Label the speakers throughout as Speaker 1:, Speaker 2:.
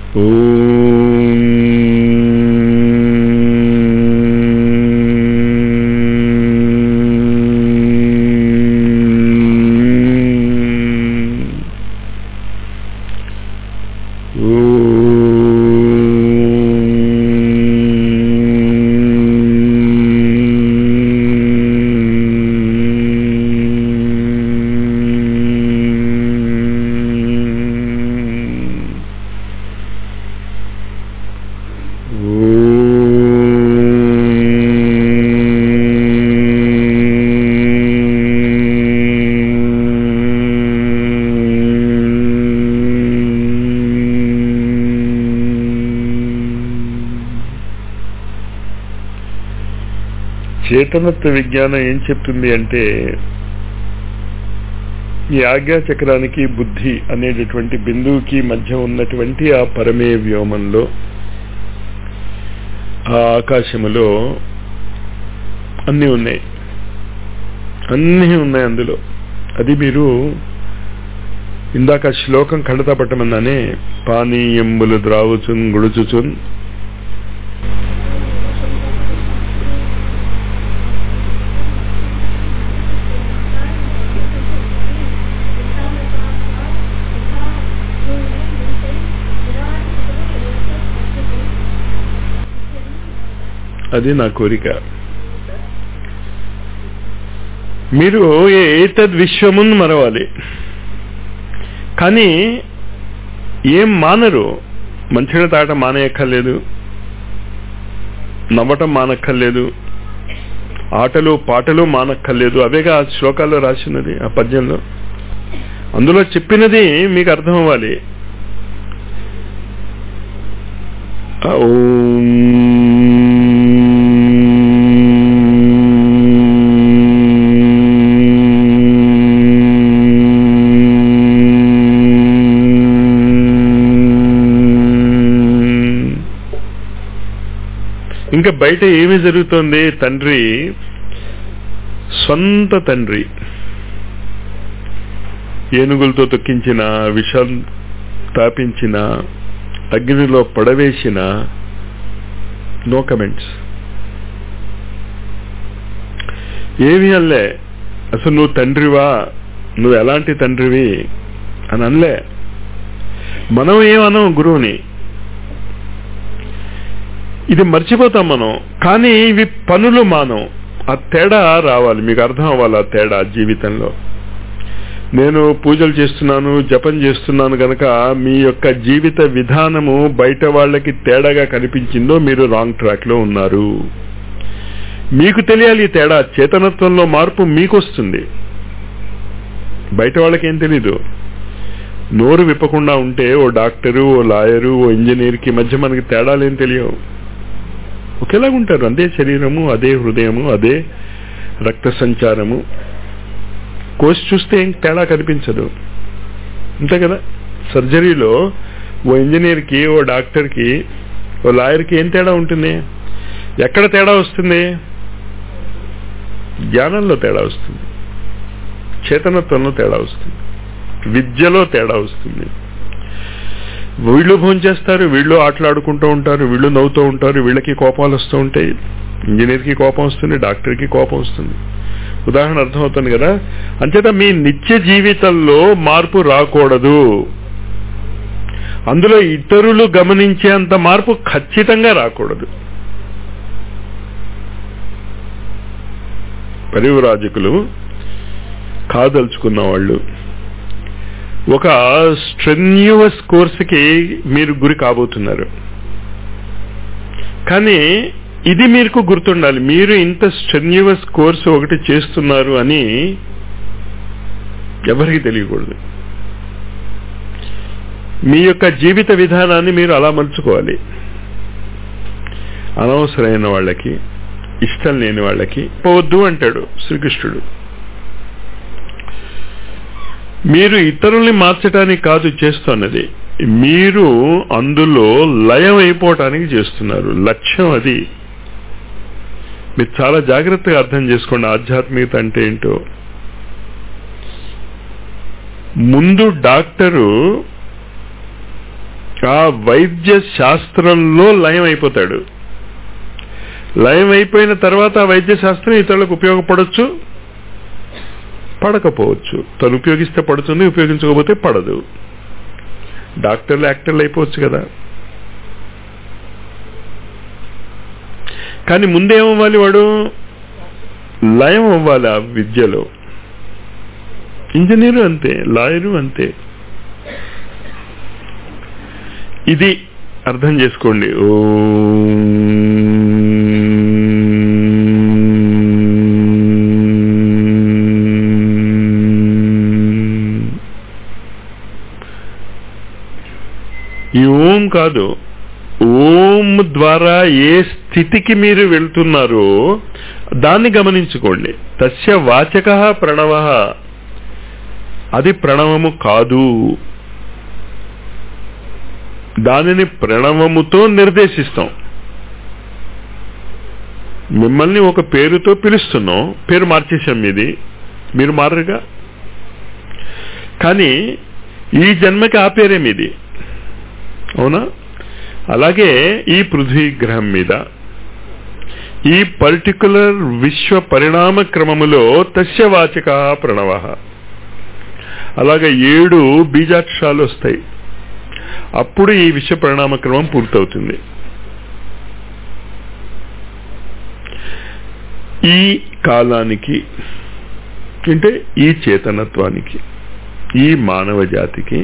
Speaker 1: చేతనత్వ విజ్ఞానం ఏం చెప్తుంది అంటే ఈ ఆజ్ఞా చక్రానికి బుద్ధి అనేటటువంటి బిందువుకి మధ్య ఉన్నటువంటి ఆ పరమే వ్యోమంలో ఆ ఆకాశములో అన్నీ ఉన్నాయి అన్నీ ఉన్నాయి అందులో అది మీరు ఇందాక శ్లోకం ఖండత పట్టమన్నానే పానీయంబులు ద్రావుచున్ గుడుచుచున్ అది నా కోరిక మీరు ఏతద్ విశ్వమున్ మరవాలి కానీ ఏం మానరు మంచిగా తాట మానేయక్కర్లేదు నవ్వటం మానక్కర్లేదు ఆటలు పాటలు మానక్కర్లేదు అవేగా ఆ శ్లోకాల్లో రాసినది ఆ పద్యంలో అందులో చెప్పినది మీకు అర్థం అవ్వాలి ఓం ఇంకా బయట ఏమి జరుగుతోంది తండ్రి సొంత తండ్రి ఏనుగులతో తొక్కించిన విషం తాపించిన అగ్నిలో పడవేసిన నో కమెంట్స్ ఏమి అనలే అసలు నువ్వు తండ్రివా నువ్వు ఎలాంటి తండ్రివి అని అనలే మనం ఏమనం గురువుని ఇది మర్చిపోతాం మనం కానీ ఇవి పనులు మానం ఆ తేడా రావాలి మీకు అర్థం అవ్వాలి ఆ తేడా జీవితంలో నేను పూజలు చేస్తున్నాను జపం చేస్తున్నాను గనక మీ యొక్క జీవిత విధానము బయట వాళ్ళకి తేడాగా కనిపించిందో మీరు రాంగ్ ట్రాక్ లో ఉన్నారు మీకు తెలియాలి ఈ తేడా చేతనత్వంలో మార్పు మీకు వస్తుంది బయట వాళ్ళకి ఏం తెలీదు నోరు విప్పకుండా ఉంటే ఓ డాక్టరు ఓ లాయరు ఓ ఇంజనీర్కి మధ్య మనకి తేడాలు ఏం తెలియవు ఒకేలాగా ఉంటారు అదే శరీరము అదే హృదయము అదే రక్త సంచారము కోసి చూస్తే ఏం తేడా కనిపించదు అంతే కదా సర్జరీలో ఓ ఇంజనీర్కి ఓ డాక్టర్కి ఓ లాయర్కి ఏం తేడా ఉంటుంది ఎక్కడ తేడా వస్తుంది జ్ఞానంలో తేడా వస్తుంది చేతనత్వంలో తేడా వస్తుంది విద్యలో తేడా వస్తుంది వీళ్ళు భోంచేస్తారు వీళ్ళు ఆటలాడుకుంటూ ఉంటారు వీళ్ళు నవ్వుతూ ఉంటారు వీళ్ళకి కోపాలు వస్తూ ఉంటాయి ఇంజనీర్కి కోపం వస్తుంది డాక్టర్కి కోపం వస్తుంది ఉదాహరణ అర్థమవుతుంది కదా అంచేత మీ నిత్య జీవితంలో మార్పు రాకూడదు అందులో ఇతరులు గమనించేంత మార్పు ఖచ్చితంగా రాకూడదు పరివరాజకులు కాదలుచుకున్న వాళ్ళు ఒక స్ట్రెన్యూవస్ కోర్సుకి మీరు గురి కాబోతున్నారు కానీ ఇది మీకు గుర్తుండాలి మీరు ఇంత స్ట్రెన్యూవస్ కోర్సు ఒకటి చేస్తున్నారు అని ఎవరికి తెలియకూడదు మీ యొక్క జీవిత విధానాన్ని మీరు అలా మలుచుకోవాలి అనవసరమైన వాళ్ళకి ఇష్టం లేని వాళ్ళకి పోవద్దు అంటాడు శ్రీకృష్ణుడు మీరు ఇతరుల్ని మార్చడానికి కాదు చేస్తున్నది మీరు అందులో లయం అయిపోవటానికి చేస్తున్నారు లక్ష్యం అది మీరు చాలా జాగ్రత్తగా అర్థం చేసుకోండి ఆధ్యాత్మికత అంటే ఏంటో ముందు డాక్టరు ఆ వైద్య శాస్త్రంలో లయం అయిపోతాడు లయం అయిపోయిన తర్వాత ఆ వైద్య శాస్త్రం ఇతరులకు ఉపయోగపడవచ్చు పడకపోవచ్చు తను ఉపయోగిస్తే పడుతుంది ఉపయోగించకపోతే పడదు డాక్టర్లు యాక్టర్లు అయిపోవచ్చు కదా కానీ ముందేమవ్వాలి వాడు లయం అవ్వాలి ఆ విద్యలో ఇంజనీరు అంతే లాయరు అంతే ఇది అర్థం చేసుకోండి ఈ ఓం కాదు ఓం ద్వారా ఏ స్థితికి మీరు వెళ్తున్నారో దాన్ని గమనించుకోండి తస్య వాచక ప్రణవ అది ప్రణవము కాదు దానిని ప్రణవముతో నిర్దేశిస్తాం మిమ్మల్ని ఒక పేరుతో పిలుస్తున్నాం పేరు మార్చేశాం మీది మీరు మారరుగా కానీ ఈ జన్మకి ఆ పేరే మీది అవునా అలాగే ఈ పృథ్వీ గ్రహం మీద ఈ పర్టికులర్ విశ్వ పరిణామ క్రమములో తస్యవాచక ప్రణవ అలాగే ఏడు బీజాక్షరాలు వస్తాయి అప్పుడు ఈ విశ్వ పరిణామ క్రమం పూర్తవుతుంది ఈ కాలానికి అంటే ఈ చేతనత్వానికి ఈ మానవ జాతికి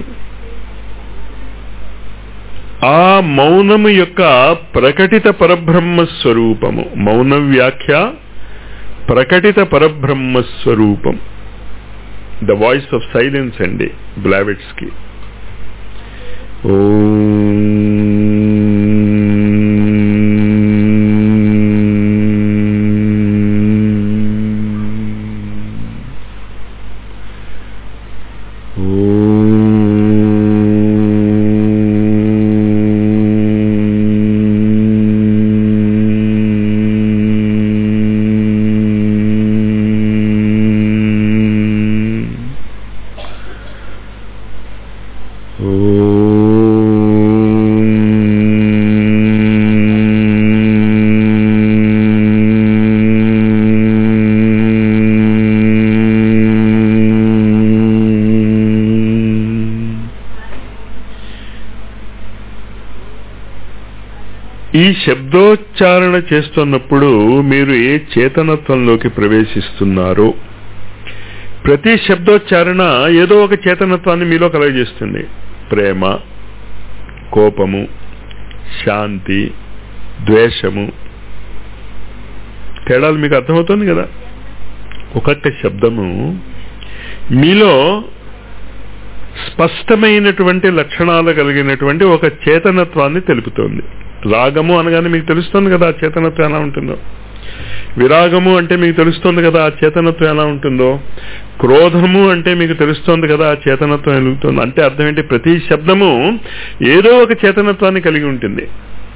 Speaker 1: ఆ మౌనము యొక్క ప్రకటిత పరబ్రహ్మ స్వరూపము మౌన వ్యాఖ్య ప్రకటిత పరబ్రహ్మ స్వరూపం ద వాయిస్ ఆఫ్ సైలెన్స్ అండి బ్లావెట్స్ కి ఈ శబ్దోచ్చారణ చేస్తున్నప్పుడు మీరు ఏ చేతనత్వంలోకి ప్రవేశిస్తున్నారో ప్రతి శబ్దోచ్చారణ ఏదో ఒక చేతనత్వాన్ని మీలో కలగజేస్తుంది ప్రేమ కోపము శాంతి ద్వేషము తేడాలు మీకు అర్థమవుతుంది కదా ఒక్కొక్క శబ్దము మీలో స్పష్టమైనటువంటి లక్షణాలు కలిగినటువంటి ఒక చేతనత్వాన్ని తెలుపుతోంది రాగము అనగానే మీకు తెలుస్తుంది కదా ఆ చేతనత్వం ఎలా ఉంటుందో విరాగము అంటే మీకు తెలుస్తుంది కదా ఆ చేతనత్వం ఎలా ఉంటుందో క్రోధము అంటే మీకు తెలుస్తోంది కదా ఆ చేతనత్వం ఎలుగుతుంది అంటే అర్థం ఏంటి ప్రతి శబ్దము ఏదో ఒక చేతనత్వాన్ని కలిగి ఉంటుంది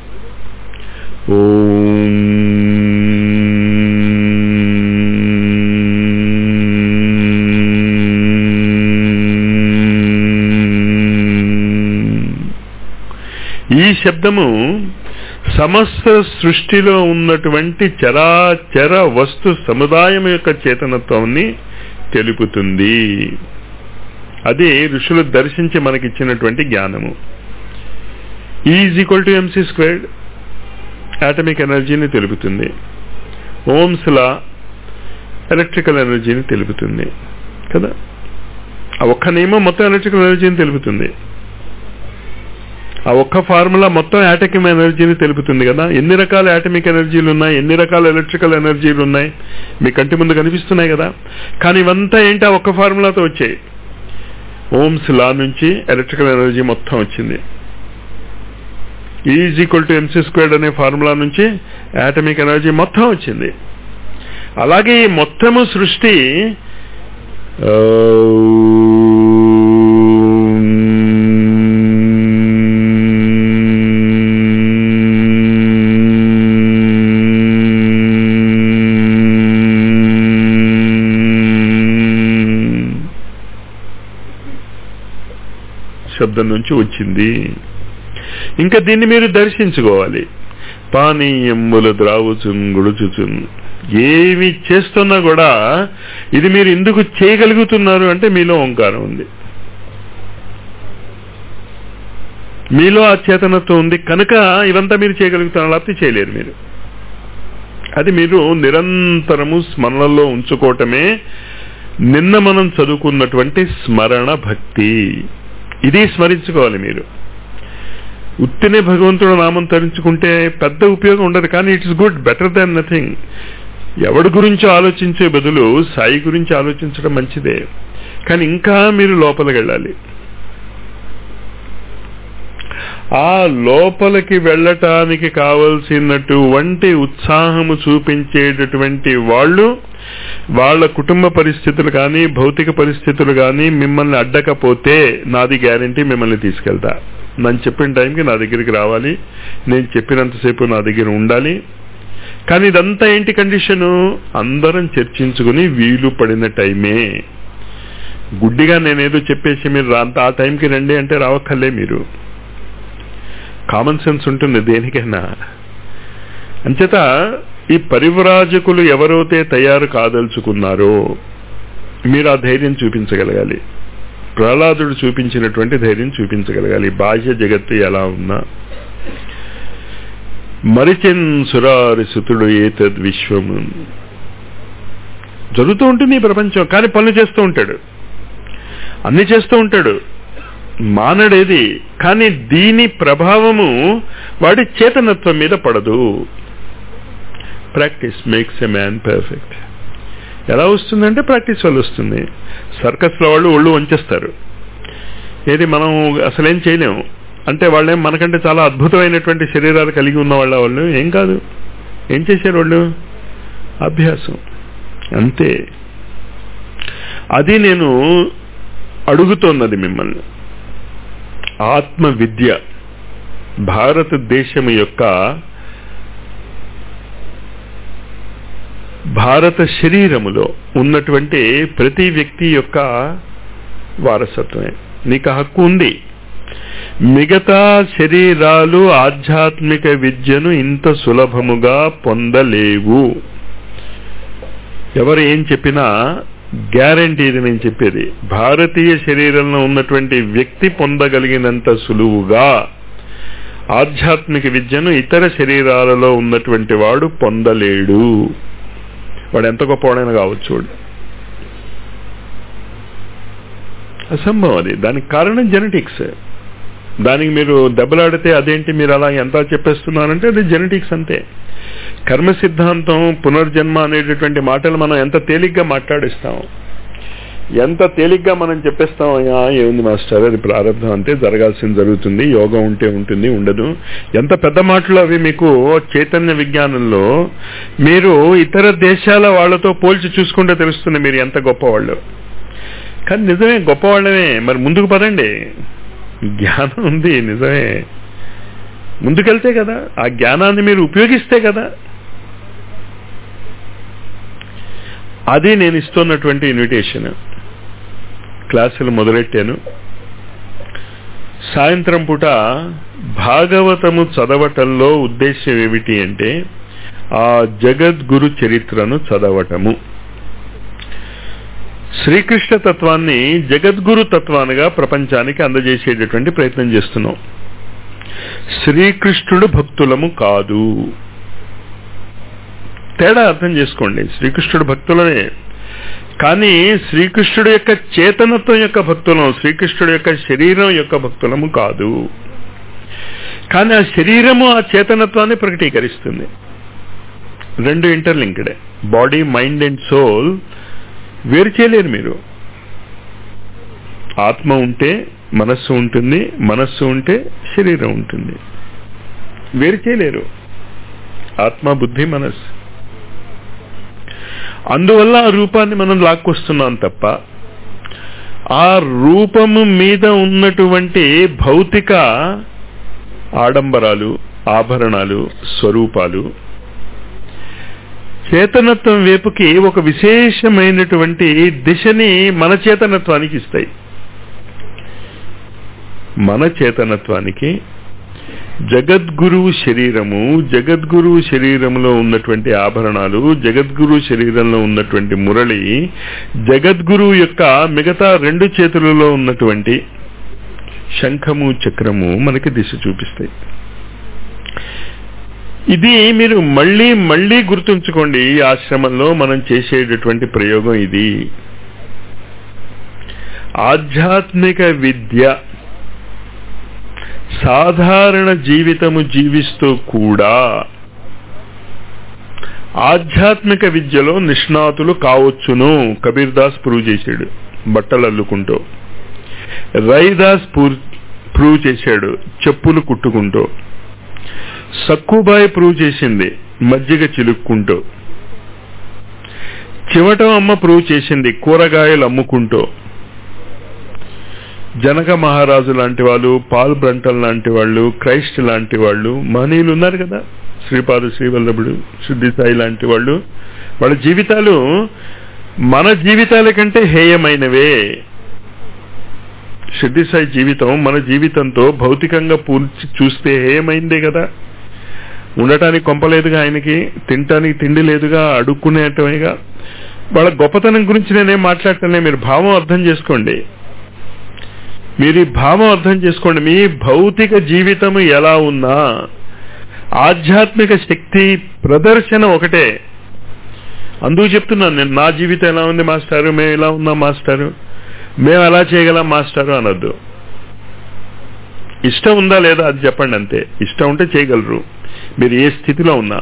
Speaker 1: ఈ శబ్దము సమస్త సృష్టిలో ఉన్నటువంటి చరాచర వస్తు సముదాయం యొక్క చేతనత్వాన్ని తెలుపుతుంది అది ఋషులు దర్శించి మనకిచ్చినటువంటి జ్ఞానము is equal to MC squared atomic ఎనర్జీని తెలుపుతుంది ఓమ్స్ లా ఎలక్ట్రికల్ ఎనర్జీని తెలుపుతుంది కదా ఆ ఒక్క నియమం మొత్తం ఎలక్ట్రికల్ ఎనర్జీని తెలుపుతుంది ఆ ఒక్క ఫార్ములా మొత్తం యాటమిక్ ఎనర్జీని తెలుపుతుంది కదా ఎన్ని రకాల యాటమిక్ ఎనర్జీలు ఉన్నాయి ఎన్ని రకాల ఎలక్ట్రికల్ ఎనర్జీలు ఉన్నాయి మీ కంటి ముందు కనిపిస్తున్నాయి కదా కానీ ఇవంతా ఏంటి ఆ ఒక్క ఫార్ములాతో వచ్చాయి ఓమ్స్ లా నుంచి ఎలక్ట్రికల్ ఎనర్జీ మొత్తం వచ్చింది is equal to MC squared అనే ఫార్ములా నుంచి యాటమిక్ ఎనర్జీ మొత్తం వచ్చింది అలాగే ఈ మొత్తము సృష్టి శబ్దం నుంచి వచ్చింది ఇంకా దీన్ని మీరు దర్శించుకోవాలి పానీయములు ద్రావుచున్ గుడుచుచున్ ఏమి చేస్తున్నా కూడా ఇది మీరు ఎందుకు చేయగలుగుతున్నారు అంటే మీలో ఓంకారం ఉంది మీలో ఆ చేతనత్వం ఉంది కనుక ఇవంతా మీరు చేయగలుగుతున్నారు లేకపోతే చేయలేరు మీరు అది మీరు నిరంతరము స్మరణలో ఉంచుకోవటమే నిన్న మనం చదువుకున్నటువంటి స్మరణ భక్తి ఇది స్మరించుకోవాలి మీరు ఉత్తినే భగవంతుడు నామం తరించుకుంటే పెద్ద ఉపయోగం ఉండదు కానీ it's good better than nothing ఎవడి గురించి ఆలోచించే బదులు సాయి గురించి ఆలోచించడం మంచిదే కానీ ఇంకా మీరు లోపలికి వెళ్ళాలి ఆ లోపలికి వెళ్ళటానికి కావలసినటువంటి ఉత్సాహము చూపించేటటువంటి వాళ్ళు వాళ్ళ కుటుంబ పరిస్థితులు కానీ భౌతిక పరిస్థితులు కానీ మిమ్మల్ని అడ్డకపోతే నాది గ్యారంటీ మిమ్మల్ని తీసుకెళ్తా నేను చెప్పిన టైంకి నా దగ్గరికి రావాలి నేను చెప్పినంతసేపు నా దగ్గర ఉండాలి కానీ ఇదంతా ఏంటి కండిషను అందరం చర్చించుకుని వీలు పడిన టైమే గుడ్డిగా నేనేదో చెప్పేసి మీరు రాంత ఆ టైంకి రండి అంటే రావక్కర్లే మీరు కామన్ సెన్స్ ఉంటుంది దేనికైనా అంచేత ఈ పరివ్రాజకులు ఎవరైతే తయారు కాదలుచుకున్నారో మీరు ఆ ధైర్యం చూపించగలగాలి ప్రహ్లాదుడు చూపించినటువంటి ధైర్యం చూపించగలగాలి బాహ్య జగత్తు ఎలా ఉన్నా మరిచెన్ సురారి సుతుడు ఏతద్ విశ్వము జరుగుతూ ఉంటుంది ఈ ప్రపంచం కానీ పనులు చేస్తూ ఉంటాడు అన్ని చేస్తూ ఉంటాడు మానడేది కానీ దీని ప్రభావము వాడి చేతనత్వం మీద పడదు practice makes a man perfect ఎలా వస్తుందంటే ప్రాక్టీస్ వల్ల వస్తుంది సర్కస్లో వాళ్ళు ఒళ్ళు వంచేస్తారు ఏది మనం అసలేం చేయలేము అంటే వాళ్ళేం మనకంటే చాలా అద్భుతమైనటువంటి శరీరాలు కలిగి ఉన్న వాళ్ళ వాళ్ళు ఏం కాదు ఏం చేశారు వాళ్ళు అభ్యాసం అంతే అది నేను అడుగుతోన్నది మిమ్మల్ని ఆత్మ విద్య భారతదేశం యొక్క భారత శరీరములో ఉన్నటువంటి ప్రతి వ్యక్తి యొక్క వారసత్వమే నీకు హక్కు ఉంది మిగతా శరీరాలు ఆధ్యాత్మిక విద్యను ఇంత సులభముగా పొందలేవు ఎవరు ఏం చెప్పినా గ్యారంటీ ఇది నేను చెప్పేది భారతీయ శరీరంలో ఉన్నటువంటి వ్యక్తి పొందగలిగినంత సులువుగా ఆధ్యాత్మిక విద్యను ఇతర శరీరాలలో ఉన్నటువంటి వాడు పొందలేడు వాడు ఎంత గొప్పవాడైనా కావచ్చు వాడు అసంభవం అది దానికి కారణం జెనెటిక్స్ దానికి మీరు దెబ్బలాడితే అదేంటి మీరు అలా ఎంత చెప్పేస్తున్నారంటే అది జెనెటిక్స్ అంతే కర్మ సిద్ధాంతం పునర్జన్మ అనేటటువంటి మాటలు మనం ఎంత తేలిగ్గా మాట్లాడిస్తాం ఎంత తేలిగ్గా మనం చెప్పేస్తాం ఏముంది మాస్టర్ అది ప్రారంభం అంతే జరగాల్సింది జరుగుతుంది యోగం ఉంటే ఉంటుంది ఉండదు ఎంత పెద్ద మాటలు అవి మీకు చైతన్య విజ్ఞానంలో మీరు ఇతర దేశాల వాళ్ళతో పోల్చి చూసుకుంటే తెలుస్తుంది మీరు ఎంత గొప్పవాళ్ళు కానీ నిజమే గొప్పవాళ్ళమే మరి ముందుకు పదండి జ్ఞానం ఉంది నిజమే ముందుకెళ్తే కదా ఆ జ్ఞానాన్ని మీరు ఉపయోగిస్తే కదా అది నేను ఇస్తున్నటువంటి ఇన్విటేషన్ క్లాసులు మొదలెట్టాను సాయంత్రం పూట భాగవతము చదవటంలో ఉద్దేశం ఏమిటి అంటే ఆ జగద్గురు చరిత్రను చదవటము శ్రీకృష్ణ తత్వాన్ని జగద్గురు తత్వానుగా ప్రపంచానికి అందజేసేటటువంటి ప్రయత్నం చేస్తున్నాం శ్రీకృష్ణుడు భక్తులము కాదు తేడా అర్థం చేసుకోండి శ్రీకృష్ణుడు భక్తులనే కానీ శ్రీకృష్ణుడు యొక్క చేతనత్వం యొక్క భక్తులం శ్రీకృష్ణుడు యొక్క శరీరం యొక్క భక్తులము కాదు కానీ ఆ శరీరము ఆ చేతనత్వాన్ని ప్రకటీకరిస్తుంది రెండు ఇంటర్లింక్డే బాడీ మైండ్ అండ్ సోల్ వేరు చేయలేరు మీరు ఆత్మ ఉంటే మనస్సు ఉంటుంది మనస్సు ఉంటే శరీరం ఉంటుంది వేరు చేయలేరు ఆత్మ బుద్ధి మనస్సు అందువల్ల ఆ రూపాన్ని మనం లాక్కొస్తున్నాం తప్ప ఆ రూపము మీద ఉన్నటువంటి భౌతిక ఆడంబరాలు ఆభరణాలు స్వరూపాలు చేతనత్వం వైపుకి ఒక విశేషమైనటువంటి దిశని మన చేతనత్వానికి ఇస్తాయి మన చేతనత్వానికి జగద్గురువు శరీరము జగద్గురువు శరీరంలో ఉన్నటువంటి ఆభరణాలు జగద్గురు శరీరంలో ఉన్నటువంటి మురళి జగద్గురువు యొక్క మిగతా రెండు చేతులలో ఉన్నటువంటి శంఖము చక్రము మనకి దిశ చూపిస్తాయి ఇది మీరు మళ్ళీ మళ్ళీ గుర్తుంచుకోండి ఈ ఆశ్రమంలో మనం చేసేటటువంటి ప్రయోగం ఇది ఆధ్యాత్మిక విద్య సాధారణ జీవితము జీవిస్తూ కూడా ఆధ్యాత్మిక విద్యలో నిష్ణాతులు కావచ్చును కబీర్ దాస్ ప్రూవ్ చేశాడు బట్టలు అల్లుకుంటూ రైదాస్ ప్రూవ్ చేశాడు చెప్పులు కుట్టుకుంటూ సక్కుబాయి ప్రూవ్ చేసింది మజ్జిగ చిలుక్కుంటూ చివటం అమ్మ ప్రూవ్ చేసింది కూరగాయలు అమ్ముకుంటూ జనక మహారాజు లాంటి వాళ్ళు పాల్ బ్రంటల్ లాంటి వాళ్ళు క్రైస్ట్ లాంటి వాళ్ళు మహనీయులు ఉన్నారు కదా శ్రీపాద శ్రీవల్లభుడు శుద్ధి సాయి లాంటి వాళ్ళు వాళ్ళ జీవితాలు మన జీవితాల కంటే హేయమైనవే సిద్ధి సాయి జీవితం మన జీవితంతో భౌతికంగా పూర్చి చూస్తే హేయమైందే కదా ఉండటానికి కొంపలేదుగా ఆయనకి తినటానికి తిండి లేదుగా అడుక్కునేటమేగా వాళ్ళ గొప్పతనం గురించి నేనేం మాట్లాడతానే మీరు భావం అర్థం చేసుకోండి మీరు ఈ భావం అర్థం చేసుకోండి మీ భౌతిక జీవితం ఎలా ఉన్నా ఆధ్యాత్మిక శక్తి ప్రదర్శన ఒకటే అందుకు చెప్తున్నాను నేను నా జీవితం ఎలా ఉంది మాస్టారు మేము ఎలా ఉన్నాం మాస్టారు మేము ఎలా చేయగలం మాస్టారు అనొద్దు ఇష్టం ఉందా లేదా అది చెప్పండి అంతే ఇష్టం ఉంటే చేయగలరు మీరు ఏ స్థితిలో ఉన్నా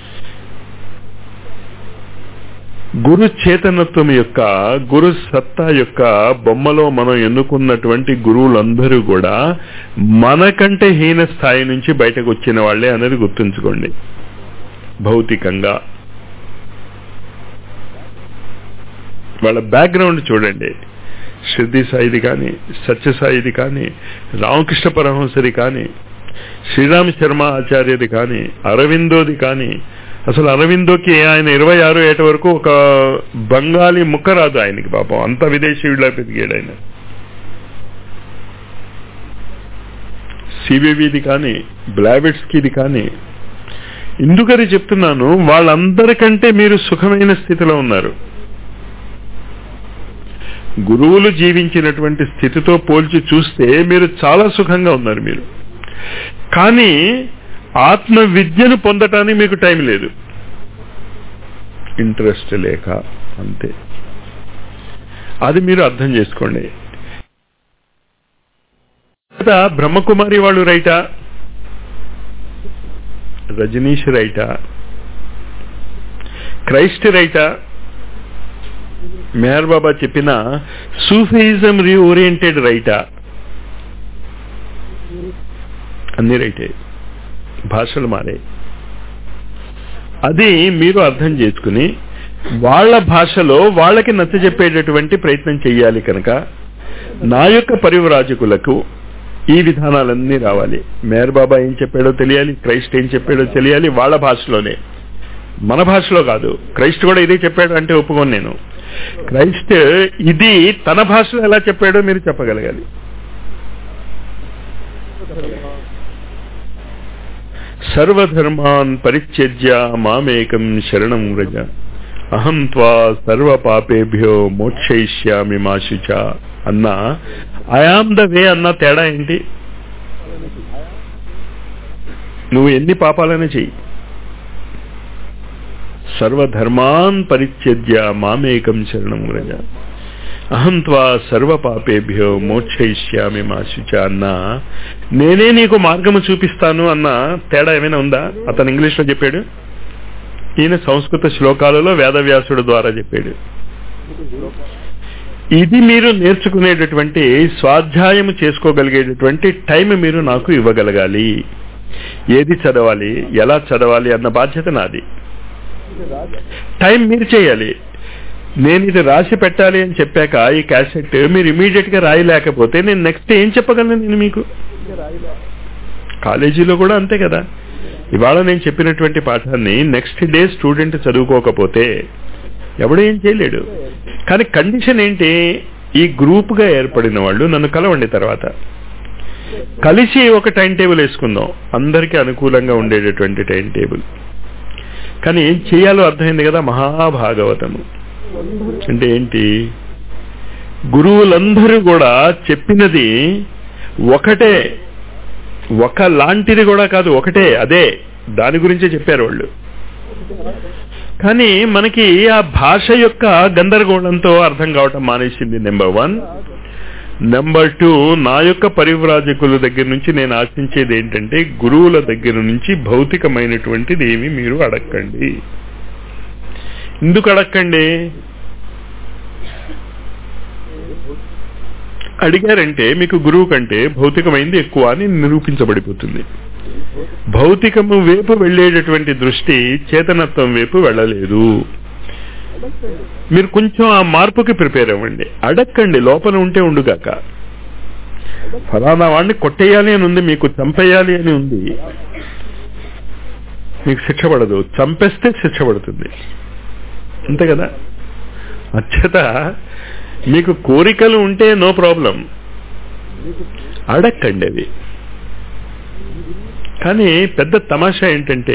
Speaker 1: గురు చేతనత్వం యొక్క గురు సత్తా యొక్క బొమ్మలో మనం ఎన్నుకున్నటువంటి గురువులందరూ కూడా మనకంటే హీన స్థాయి నుంచి బయటకు వచ్చిన వాళ్లే అనేది గుర్తుంచుకోండి భౌతికంగా వాళ్ళ బ్యాక్గ్రౌండ్ చూడండి సిద్ధి సాయిది కానీ సత్యసాయిది కానీ రామకృష్ణ పరమహంసది కానీ శ్రీరామ శర్మ ఆచార్యది కానీ అరవిందోది కానీ అసలు అరవిందోకి ఆయన ఇరవై ఆరు ఏట వరకు ఒక బంగాళీ ముక్క రాదు ఆయనకి పాపం అంత విదేశీయుడిలా పెరిగాడు ఆయన సిబివిది కానీ బ్లావెట్స్కిది కానీ ఎందుకని చెప్తున్నాను వాళ్ళందరికంటే మీరు సుఖమైన స్థితిలో ఉన్నారు గురువులు జీవించినటువంటి స్థితితో పోల్చి చూస్తే మీరు చాలా సుఖంగా ఉన్నారు మీరు కానీ ఆత్మ విద్యను పొందటానికి మీకు టైం లేదు ఇంట్రెస్ట్ లేక అంతే అది మీరు అర్థం చేసుకోండి బ్రహ్మకుమారి వాళ్ళు రైటా రజనీష్ రైటా క్రైస్ట్ రైటా మెహర్ బాబా చెప్పిన సూఫిజం రీఓరియంటెడ్ రైటా అన్ని రైటే భాషలు మారే అది మీరు అర్థం చేసుకుని వాళ్ళ భాషలో వాళ్ళకి నచ్చ చెప్పేటటువంటి ప్రయత్నం చెయ్యాలి కనుక నా యొక్క పరివరాజకులకు ఈ విధానాలన్నీ రావాలి మేర్ బాబా ఏం చెప్పాడో తెలియాలి క్రైస్ట్ ఏం చెప్పాడో తెలియాలి వాళ్ళ భాషలోనే మన భాషలో కాదు క్రైస్ట్ కూడా ఇదే చెప్పాడు అంటే ఒప్పుకోను నేను క్రైస్ట్ ఇది తన భాషలో ఎలా చెప్పాడో మీరు చెప్పగలగాలి సర్వధర్మాన్ పరిత్యజ్య మామేకం శరణం వ్రజ అహం త్వా సర్వ పాపేభ్యో మోక్షయిష్యామి మాశుచ అన్న ఐఆమ్ ద వే అన్న తేడా ఏంటి నువ్వు ఎన్ని పాపాలనే చెయ్యి సర్వధర్మాన్ పరిత్యజ్య మామేకం శరణం వ్రజ అహం త్వా సర్వ పాపేభ్యో మోక్షయిష్యామి మాశుచ అన్న నేనే నీకు మార్గము చూపిస్తాను అన్న తేడా ఏమైనా ఉందా అతను ఇంగ్లీష్ లో చెప్పాడు ఈయన సంస్కృత శ్లోకాలలో వేదవ్యాసుడు ద్వారా చెప్పాడు ఇది మీరు నేర్చుకునేటటువంటి స్వాధ్యాయం చేసుకోగలిగేటటువంటి టైం మీరు నాకు ఇవ్వగలగాలి ఏది చదవాలి ఎలా చదవాలి అన్న బాధ్యత నాది టైం మీరు చేయాలి నేను ఇది రాసి పెట్టాలి అని చెప్పాక ఈ క్యాసెట్ మీరు ఇమీడియట్ గా రాయలేకపోతే నేను నెక్స్ట్ ఏం చెప్పగలను నేను మీకు కాలేజీలో కూడా అంతే కదా ఇవాళ నేను చెప్పినటువంటి పాఠాన్ని నెక్స్ట్ డే స్టూడెంట్ చదువుకోకపోతే ఎవడు ఏం చేయలేడు కానీ కండిషన్ ఏంటి ఈ గ్రూప్ గా ఏర్పడిన వాళ్ళు నన్ను కలవండి తర్వాత కలిసి ఒక టైం టేబుల్ వేసుకుందాం అందరికీ అనుకూలంగా ఉండేటటువంటి టైం టేబుల్ కానీ ఏం చేయాలో అర్థమైంది కదా మహాభాగవతము అంటే ఏంటి గురువులందరూ కూడా చెప్పినది ఒకటే ఒక లాంటిది కూడా కాదు ఒకటే అదే దాని గురించే చెప్పారు వాళ్ళు కానీ మనకి ఆ భాష యొక్క గందరగోళంతో అర్థం కావటం మానేసింది నెంబర్ వన్ నెంబర్ టూ నా యొక్క పరివ్రాజకుల దగ్గర నుంచి నేను ఆశించేది ఏంటంటే గురువుల దగ్గర నుంచి భౌతికమైనటువంటిది ఏమి మీరు అడక్కండి ఎందుకు అడక్కండి అడిగారంటే మీకు గురువు కంటే భౌతికమైంది ఎక్కువ అని నిరూపించబడిపోతుంది భౌతికము వైపు వెళ్ళేటటువంటి దృష్టి చేతనత్వం వైపు వెళ్ళలేదు మీరు కొంచెం ఆ మార్పుకి ప్రిపేర్ అవ్వండి అడక్కండి లోపల ఉంటే ఉండుగాక ఫలానా వాడిని కొట్టేయాలి అని ఉంది మీకు చంపేయాలి అని ఉంది మీకు శిక్ష పడదు చంపేస్తే శిక్ష పడుతుంది అంతే కదా అచ్చత మీకు కోరికలు ఉంటే నో ప్రాబ్లం అడక్కండి అవి కానీ పెద్ద తమాషా ఏంటంటే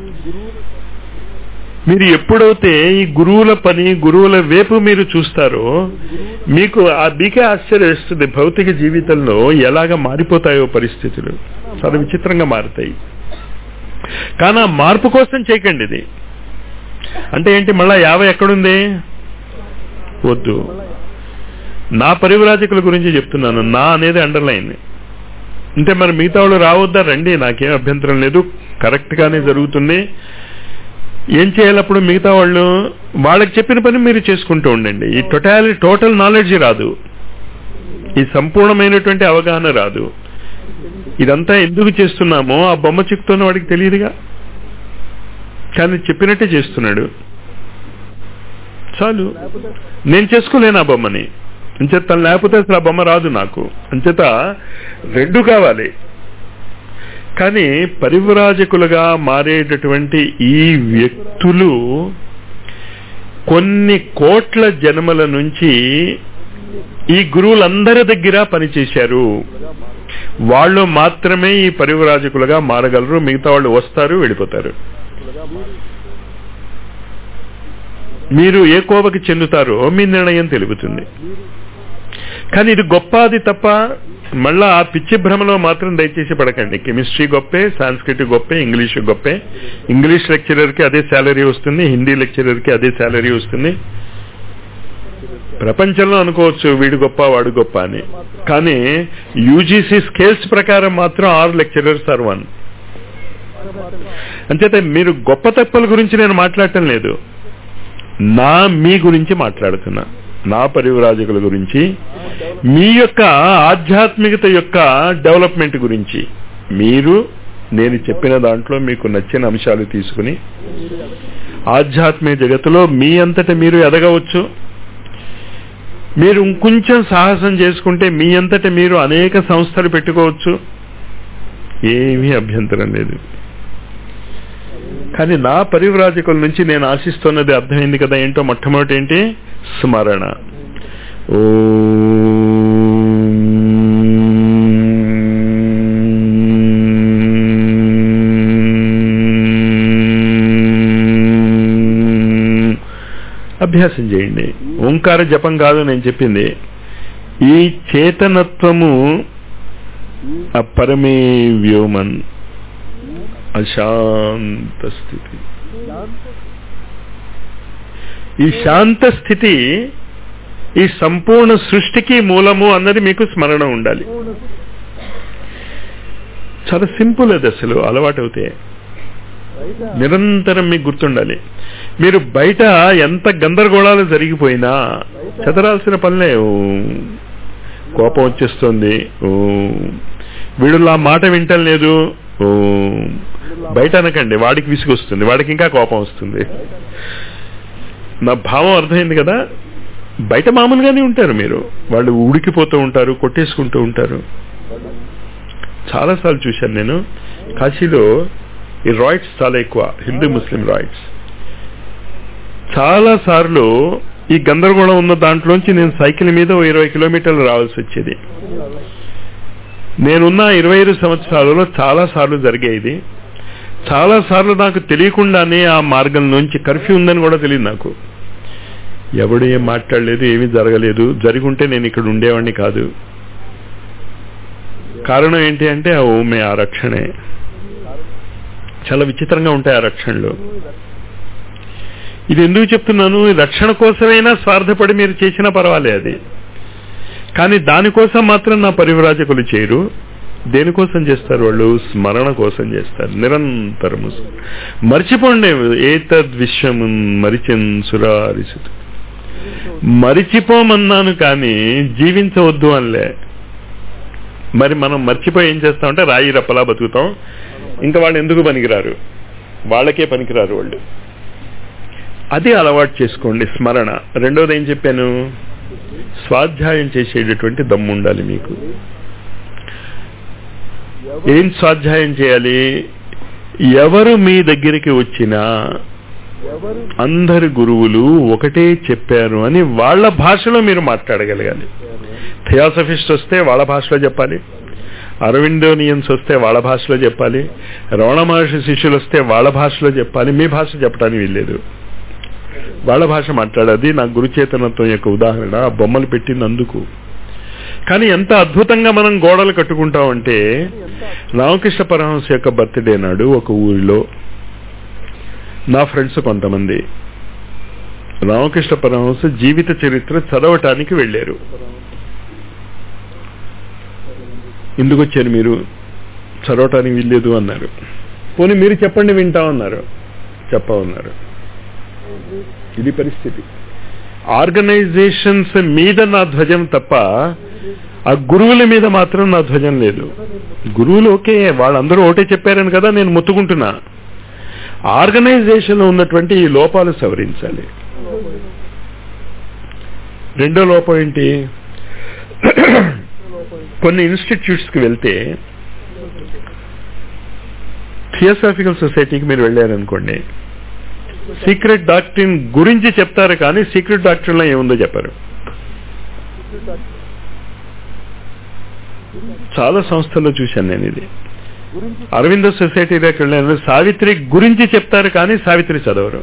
Speaker 1: మీరు ఎప్పుడైతే ఈ గురువుల పని గురువుల వైపు మీరు చూస్తారో మీకు ఆ బీకే ఆశ్చర్యం వేస్తుంది భౌతిక జీవితంలో ఎలాగ మారిపోతాయో పరిస్థితులు చాలా విచిత్రంగా మారుతాయి కానీ ఆ మార్పు కోసం చేయకండి ఇది అంటే ఏంటి మళ్ళా యాభై ఎక్కడుంది వద్దు నా పరివరాజకుల గురించి చెప్తున్నాను నా అనేది అండర్లైన్ అంటే మరి మిగతా వాళ్ళు రావద్దా రండి నాకేం అభ్యంతరం లేదు కరెక్ట్ గానే జరుగుతుంది ఏం చేయాలప్పుడు మిగతా వాళ్ళు వాళ్ళకి చెప్పిన పని మీరు చేసుకుంటూ ఉండండి ఈ టోటాలి టోటల్ నాలెడ్జ్ రాదు ఈ సంపూర్ణమైనటువంటి అవగాహన రాదు ఇదంతా ఎందుకు చేస్తున్నామో ఆ బొమ్మ చిక్కుతున్న వాడికి తెలియదుగా కానీ చెప్పినట్టే చేస్తున్నాడు చాలు నేను చేసుకోలేను ఆ బొమ్మని అంచేత తను లేకపోతే అసలు ఆ బొమ్మ రాదు నాకు అంచేత రెండు కావాలి కానీ పరివ్రాజకులుగా మారేటటువంటి ఈ వ్యక్తులు కొన్ని కోట్ల జన్మల నుంచి ఈ గురువులందరి దగ్గర పనిచేశారు వాళ్ళు మాత్రమే ఈ పరివ్రాజకులుగా మారగలరు మిగతా వాళ్ళు వస్తారు వెళ్ళిపోతారు మీరు ఏ కోవకి చెందుతారో మీ నిర్ణయం తెలుపుతుంది కానీ ఇది గొప్ప అది తప్ప మళ్ళా ఆ పిచ్చి భ్రమలో మాత్రం దయచేసి పడకండి కెమిస్ట్రీ గొప్పే సాంస్క్రిట్ గొప్పే ఇంగ్లీష్ గొప్పే ఇంగ్లీష్ లెక్చరర్ కి అదే శాలరీ వస్తుంది హిందీ లెక్చరర్ కి అదే శాలరీ వస్తుంది ప్రపంచంలో అనుకోవచ్చు వీడు గొప్ప వాడు గొప్ప అని కానీ యూజీసీ స్కేల్స్ ప్రకారం మాత్రం ఆరు లెక్చరర్స్ ఆర్ వన్ అంచేత మీరు గొప్ప తప్పుల గురించి నేను మాట్లాడటం లేదు నా మీ గురించి మాట్లాడుతున్నా నా పరివరాజకుల గురించి మీ యొక్క ఆధ్యాత్మికత యొక్క డెవలప్మెంట్ గురించి మీరు నేను చెప్పిన దాంట్లో మీకు నచ్చిన అంశాలు తీసుకుని ఆధ్యాత్మిక జగత్తులో మీ అంతట మీరు ఎదగవచ్చు మీరు ఇంకొంచెం సాహసం చేసుకుంటే మీ అంతట మీరు అనేక సంస్థలు పెట్టుకోవచ్చు ఏమీ అభ్యంతరం లేదు కానీ నా పరివ్రాజకుల నుంచి నేను ఆశిస్తున్నది అర్థమైంది కదా ఏంటో మొట్టమొదటి ఏంటి స్మరణ ఓ అభ్యాసం చేయండి ఓంకార జపం కాదు నేను చెప్పింది ఈ చేతనత్వము అపరమే వ్యోమన్ అశాంత స్థితి ఈ శాంత స్థితి ఈ సంపూర్ణ సృష్టికి మూలము అన్నది మీకు స్మరణ ఉండాలి చాలా సింపుల్ అది అసలు అలవాటు అవుతే నిరంతరం మీకు గుర్తుండాలి మీరు బయట ఎంత గందరగోళాలు జరిగిపోయినా చదరాల్సిన పనులే ఓ కోపం వచ్చేస్తుంది ఓ వీడు ఆ మాట వింటం లేదు ఓ బయట అనకండి వాడికి విసుగొస్తుంది వాడికి ఇంకా కోపం వస్తుంది నా భావం అర్థమైంది కదా బయట మామూలుగానే ఉంటారు మీరు వాళ్ళు ఉడికిపోతూ ఉంటారు కొట్టేసుకుంటూ ఉంటారు చాలాసార్లు చూశాను నేను కాశీలో ఈ రాయిట్స్ చాలా ఎక్కువ హిందూ ముస్లిం రాయిట్స్ చాలా సార్లు ఈ గందరగోళం ఉన్న దాంట్లోంచి నేను సైకిల్ మీద ఓ ఇరవై కిలోమీటర్లు రావాల్సి వచ్చేది నేనున్న ఇరవై ఐదు సంవత్సరాలలో చాలా సార్లు జరిగేది చాలా సార్లు నాకు తెలియకుండానే ఆ మార్గం నుంచి కర్ఫ్యూ ఉందని కూడా తెలియదు నాకు ఎవడు ఏం మాట్లాడలేదు ఏమీ జరగలేదు జరిగి ఉంటే నేను ఇక్కడ ఉండేవాడిని కాదు కారణం ఏంటి అంటే ఆ ఓమే ఆ రక్షణే చాలా విచిత్రంగా ఉంటాయి ఆ రక్షణలు ఇది ఎందుకు చెప్తున్నాను ఈ రక్షణ కోసమైనా స్వార్థపడి మీరు చేసినా పర్వాలే అది కానీ దానికోసం మాత్రం నా పరివ్రాజకులు చేయరు దేనికోసం చేస్తారు వాళ్ళు స్మరణ కోసం చేస్తారు నిరంతరము మర్చిపోండి ఏతద్ విశ్వం మరిచన్ సురారిసుతు మరిచిపోమన్నాను కానీ జీవించవద్దు అనలే మరి మనం మర్చిపోయి ఏం చేస్తామంటే రాయి రప్పలా బతుకుతాం ఇంకా వాళ్ళు ఎందుకు పనికిరారు వాళ్ళకే పనికిరారు వాళ్ళు అది అలవాటు చేసుకోండి స్మరణ రెండోది ఏం చెప్పాను స్వాధ్యాయం చేసేటటువంటి దమ్ము ఉండాలి మీకు ఏం స్వాధ్యాయం చేయాలి ఎవరు మీ దగ్గరికి వచ్చినా అందరి గురువులు ఒకటే చెప్పారు అని వాళ్ళ భాషలో మీరు మాట్లాడగలగాలి థియాసఫిస్ట్ వస్తే వాళ్ళ భాషలో చెప్పాలి అరవిందోనియన్స్ వస్తే వాళ్ళ భాషలో చెప్పాలి రమణ మహర్షి శిష్యులు వస్తే వాళ్ళ భాషలో చెప్పాలి మీ భాష చెప్పడానికి వీల్లేదు వాళ్ళ భాష మాట్లాడేది నా గురుచేతనత్వం యొక్క ఉదాహరణ ఆ బొమ్మలు పెట్టింది అందుకు కానీ ఎంత అద్భుతంగా మనం గోడలు కట్టుకుంటామంటే రామకృష్ణ పరమహంస యొక్క బర్త్డే నాడు ఒక ఊరిలో నా ఫ్రెండ్స్ కొంతమంది రామకృష్ణ పరమహంస జీవిత చరిత్ర చదవటానికి వెళ్ళారు ఎందుకు వచ్చారు మీరు చదవటానికి వీల్లేదు అన్నారు పోనీ మీరు చెప్పండి వింటామన్నారు చెప్పమన్నారు ఇది పరిస్థితి ఆర్గనైజేషన్స్ మీద నా ధ్వజం తప్ప ఆ గురువుల మీద మాత్రం నా ధ్వజం లేదు గురువులు ఓకే వాళ్ళందరూ ఒకటే చెప్పారని కదా నేను ముత్తుకుంటున్నా ఆర్గనైజేషన్ లో ఉన్నటువంటి ఈ లోపాలు సవరించాలి రెండో లోపం ఏంటి కొన్ని ఇన్స్టిట్యూట్స్ కి వెళ్తే థియోసాఫికల్ సొసైటీకి మీరు వెళ్ళారనుకోండి సీక్రెట్ డాక్టరీన్ గురించి చెప్తారు కానీ సీక్రెట్ డాక్టరీన్ లో ఏముందో చెప్పారు చాలా సంస్థల్లో చూశాను నేను ఇది అరవింద సొసైటీలోకి వెళ్ళాను సావిత్రి గురించి చెప్తారు కానీ సావిత్రి చదవరు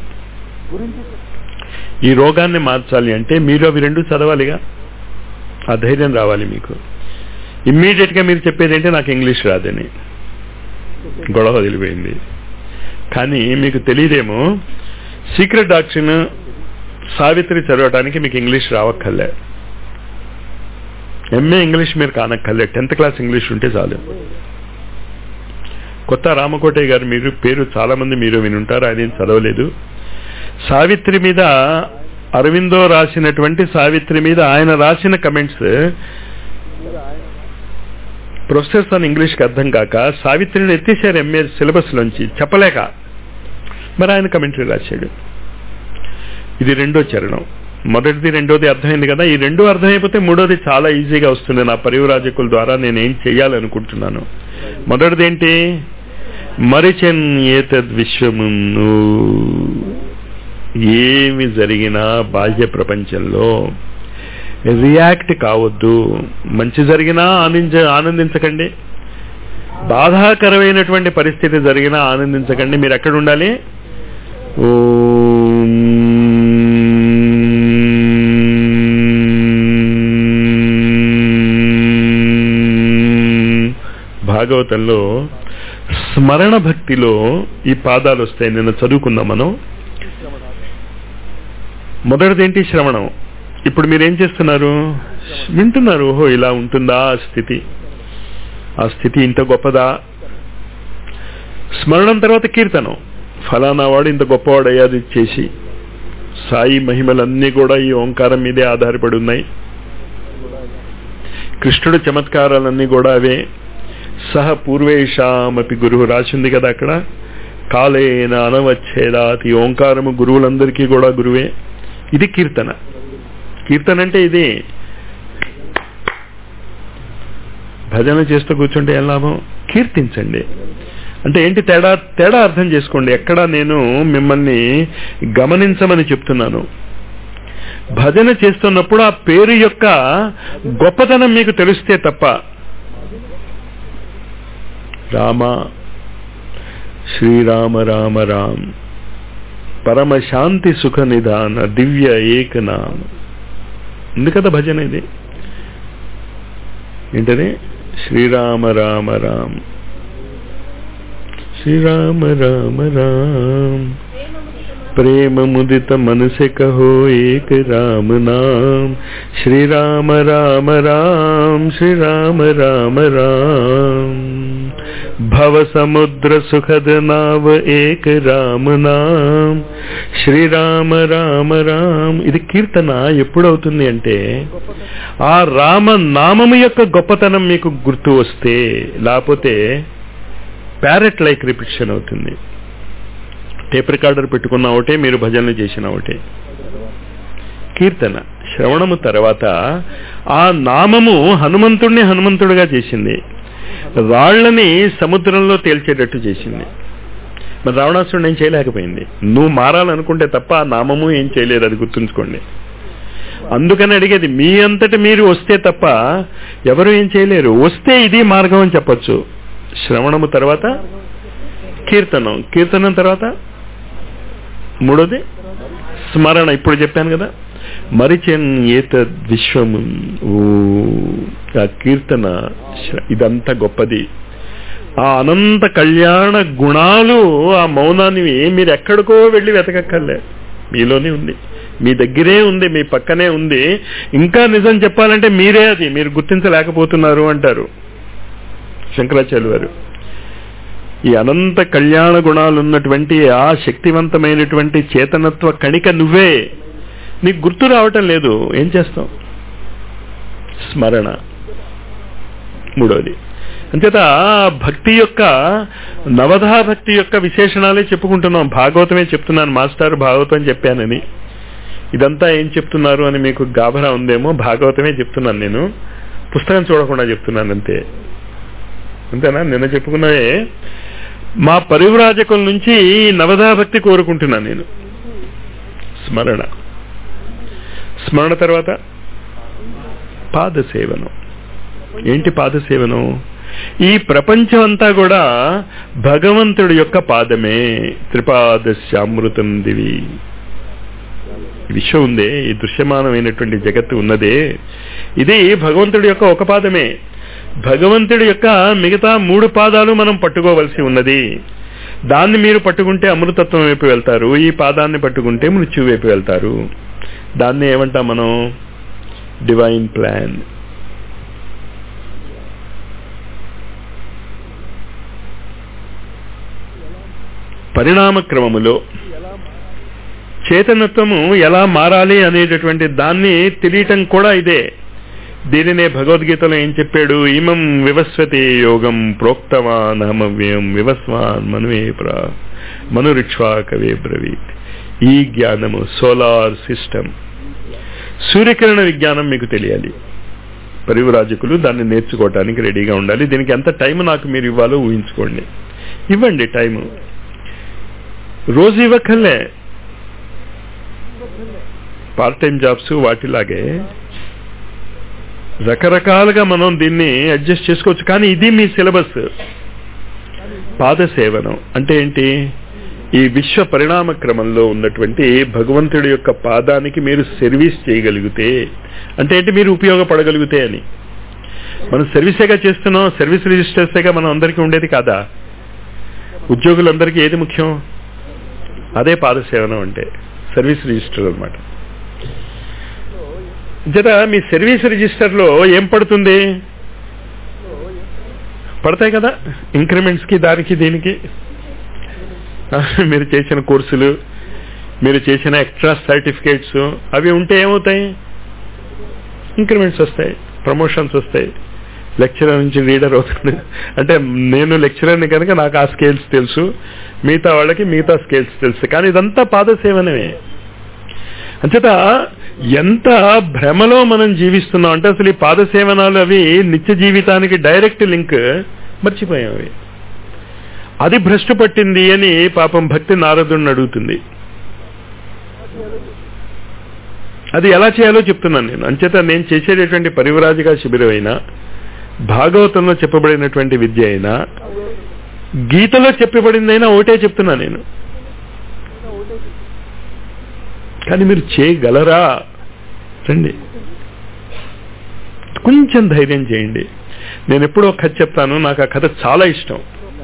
Speaker 1: ఈ రోగాన్ని మార్చాలి అంటే మీరు అవి రెండు చదవాలిగా ఆ ధైర్యం రావాలి మీకు ఇమ్మీడియట్ గా మీరు చెప్పేది ఏంటి నాకు ఇంగ్లీష్ రాదని గొడవ వదిలిపోయింది కానీ మీకు తెలియదేమో సీక్రెట్ డాక్టరీన్ సావిత్రి చదవటానికి మీకు ఇంగ్లీష్ రావక్కర్లే ఎంఏ ఇంగ్లీష్ మీరు కానక్కర్లే టెన్త్ క్లాస్ ఇంగ్లీష్ ఉంటే చాలు కొత్త రామకోటయ్య గారు మీరు పేరు చాలా మంది మీరు వినుంటారు ఆయన ఏం చదవలేదు సావిత్రి మీద అరవిందో రాసినటువంటి సావిత్రి మీద ఆయన రాసిన కమెంట్స్ ప్రొఫెసర్స్ అని ఇంగ్లీష్కి అర్థం కాక సావిత్రిని ఎత్తేసారు ఎంఏ సిలబస్ లోంచి చెప్పలేక మరి ఆయన కమెంటరీ రాశాడు ఇది రెండో చరణం మొదటిది రెండోది అర్థమైంది కదా ఈ రెండో అర్థమైపోతే మూడోది చాలా ఈజీగా వస్తుంది నా పరివరాజకుల ద్వారా నేను ఏం చెయ్యాలనుకుంటున్నాను మొదటిది ఏంటి మరిచెన్ ఏతద్ విశ్వమును ఏమి జరిగినా బాహ్య ప్రపంచంలో రియాక్ట్ కావద్దు మంచి జరిగినా ఆనందించ ఆనందించకండి బాధాకరమైనటువంటి పరిస్థితి జరిగినా ఆనందించకండి మీరు ఎక్కడ ఉండాలి ఓం భాగవతంలో స్మరణ భక్తిలో ఈ పాదాలు వస్తాయి నిన్న చదువుకుందాం మనం మొదటిదేంటి శ్రవణం ఇప్పుడు మీరేం చేస్తున్నారు వింటున్నారు ఓహో ఇలా ఉంటుందా ఆ స్థితి ఆ స్థితి ఇంత గొప్పదా స్మరణం తర్వాత కీర్తనం ఫలానా వాడు ఇంత గొప్పవాడు అయ్యాది చేసి సాయి మహిమలన్నీ కూడా ఈ ఓంకారం మీదే ఆధారపడి ఉన్నాయి కృష్ణుడు చమత్కారాలన్నీ కూడా అవే సహ పూర్వేషామపి గురువు రాసింది కదా అక్కడ కాలేన అనవచ్చేదాతి ఓంకారము గురువులందరికీ కూడా గురువే ఇది కీర్తన కీర్తన అంటే ఇది భజన చేస్తూ కూర్చుంటే ఏం లాభం కీర్తించండి అంటే ఏంటి తేడా తేడా అర్థం చేసుకోండి ఎక్కడ నేను మిమ్మల్ని గమనించమని చెప్తున్నాను భజన చేస్తున్నప్పుడు ఆ పేరు యొక్క గొప్పతనం మీకు తెలిస్తే తప్ప రామ శ్రీరామ రామ రామ్ పరమ శాంతి సుఖ నిదాన దివ్య ఏకనామ ఉంది కదా భజన ఇది ఏంటది శ్రీరామ రామ రామ్ శ్రీరామ రామ రామ్ प्रेम मुदित मन से कहो एक राम नाम श्री राम राम राम श्री राम राम राम भव समुद्र सुखद नाव एक రామ నామ్ శ్రీరామ రామ రామ్ ఇది కీర్తన ఎప్పుడవుతుంది అంటే ఆ రామ నామము యొక్క గొప్పతనం మీకు గుర్తు వస్తే లేకపోతే ప్యారెట్ లైక్ రిపిక్షన్ అవుతుంది టేప్ రికార్డర్ పెట్టుకున్న ఒకటే మీరు భజనలు చేసిన ఒకటే కీర్తన శ్రవణము తర్వాత ఆ నామము హనుమంతుడిని హనుమంతుడిగా చేసింది రాళ్లని సముద్రంలో తేల్చేటట్టు చేసింది మరి రావణాసురుడు ఏం చేయలేకపోయింది నువ్వు మారాలనుకుంటే తప్ప ఆ నామము ఏం చేయలేదు అది గుర్తుంచుకోండి అందుకని అడిగేది మీ అంతటి మీరు వస్తే తప్ప ఎవరు ఏం చేయలేరు వస్తే ఇది మార్గం అని చెప్పొచ్చు శ్రవణము తర్వాత కీర్తనం కీర్తనం తర్వాత మూడోది స్మరణ ఇప్పుడు చెప్పాను కదా మరిచెన్ ఏత విశ్వము ఓ ఆ కీర్తన శ్ర- ఇదంతా గొప్పది ఆ అనంత కళ్యాణ గుణాలు ఆ మౌనాన్ని మీరు ఎక్కడికో వెళ్ళి వెతకక్కర్లే మీలోనే ఉంది మీ దగ్గరే ఉంది మీ పక్కనే ఉంది ఇంకా నిజం చెప్పాలంటే మీరే అది మీరు గుర్తించలేకపోతున్నారు అంటారు శంకరాచార్య వారు ఈ అనంత కళ్యాణ గుణాలు ఉన్నటువంటి ఆ శక్తివంతమైనటువంటి చేతనత్వ కణిక నువ్వే నీకు గుర్తు రావటం లేదు ఏం చేస్తాం స్మరణ మూడోది అంచేత భక్తి యొక్క నవధా భక్తి యొక్క విశేషణాలే చెప్పుకుంటున్నాం భాగవతమే చెప్తున్నాను మాస్టర్ భాగవతం చెప్పానని ఇదంతా ఏం చెప్తున్నారు అని మీకు గాభరా ఉందేమో భాగవతమే చెప్తున్నాను నేను పుస్తకం చూడకుండా చెప్తున్నాను అంతే అంతేనా నిన్న చెప్పుకున్నవే మా పరివ్రాజకుల నుంచి నవధా భక్తి కోరుకుంటున్నాను నేను స్మరణ స్మరణ తర్వాత పాదసేవనం ఏంటి పాదసేవనం ఈ ప్రపంచం అంతా కూడా భగవంతుడి యొక్క పాదమే త్రిపాదశ్యామృతం దివి విశ్వం ఉందే ఈ దృశ్యమానమైనటువంటి జగత్తు ఉన్నదే ఇది భగవంతుడి యొక్క ఒక పాదమే భగవంతుడి యొక్క మిగతా మూడు పాదాలు మనం పట్టుకోవలసి ఉన్నది దాన్ని మీరు పట్టుకుంటే అమృతత్వం వైపు వెళ్తారు ఈ పాదాన్ని పట్టుకుంటే మృత్యు వైపు వెళ్తారు దాన్ని ఏమంటాం మనం డివైన్ ప్లాన్ పరిణామ క్రమములో చేతనత్వము ఎలా మారాలి అనేటటువంటి దాన్ని తెలియటం కూడా ఇదే దీనినే భగవద్గీతలో ఏం చెప్పాడు ఇమం వివస్వతే యోగం ప్రోక్తవాన్ అహమవ్యం వివస్వాన్ మనువే ప్రా మనురిక్ష్వా కవే బ్రవీత్ ఈ జ్ఞానము సోలార్ సిస్టమ్ సూర్యకిరణ విజ్ఞానం మీకు తెలియాలి పరివరాజకులు దాన్ని నేర్చుకోవటానికి రెడీగా ఉండాలి దీనికి ఎంత టైం నాకు మీరు ఇవ్వాలో ఊహించుకోండి ఇవ్వండి టైము రోజు ఇవ్వక్కర్లే పార్ట్ టైం జాబ్స్ వాటిలాగే రకరకాలుగా మనం దీన్ని అడ్జస్ట్ చేసుకోవచ్చు కానీ ఇది మీ సిలబస్ పాదసేవనం అంటే ఏంటి ఈ విశ్వ పరిణామ క్రమంలో ఉన్నటువంటి భగవంతుడి యొక్క పాదానికి మీరు సర్వీస్ చేయగలిగితే అంటే ఏంటి మీరు ఉపయోగపడగలిగితే అని మనం సర్వీసేగా చేస్తున్నాం సర్వీస్ రిజిస్టర్సేగా మనం అందరికీ ఉండేది కాదా ఉద్యోగులందరికీ ఏది ముఖ్యం అదే పాదసేవనం అంటే సర్వీస్ రిజిస్టర్ అనమాట జత మీ సర్వీస్ రిజిస్టర్లో ఏం పడుతుంది పడతాయి కదా ఇంక్రిమెంట్స్ కి దానికి దీనికి మీరు చేసిన కోర్సులు మీరు చేసిన ఎక్స్ట్రా సర్టిఫికేట్స్ అవి ఉంటే ఏమవుతాయి ఇంక్రిమెంట్స్ వస్తాయి ప్రమోషన్స్ వస్తాయి లెక్చరర్ నుంచి లీడర్ అవుతుంది అంటే నేను లెక్చరర్ని కనుక నాకు ఆ స్కేల్స్ తెలుసు మిగతా వాళ్ళకి మిగతా స్కేల్స్ తెలుసు కానీ ఇదంతా పాదసేవనమే అంచేత ఎంత భ్రమలో మనం జీవిస్తున్నాం అంటే అసలు ఈ పాదసేవనాలు అవి నిత్య జీవితానికి డైరెక్ట్ లింక్ మర్చిపోయాం అవి అది భ్రష్టు పట్టింది అని పాపం భక్తి నారదుడిని అడుగుతుంది అది ఎలా చేయాలో చెప్తున్నాను నేను అంచేత నేను చేసేటటువంటి పరివరాజిగా శిబిరమైనా భాగవతంలో చెప్పబడినటువంటి విద్య అయినా గీతలో చెప్పబడిందైనా ఒకటే చెప్తున్నా నేను కానీ మీరు చేయగలరా రండి కొంచెం ధైర్యం చేయండి నేను ఎప్పుడో కథ చెప్తాను నాకు ఆ కథ చాలా ఇష్టం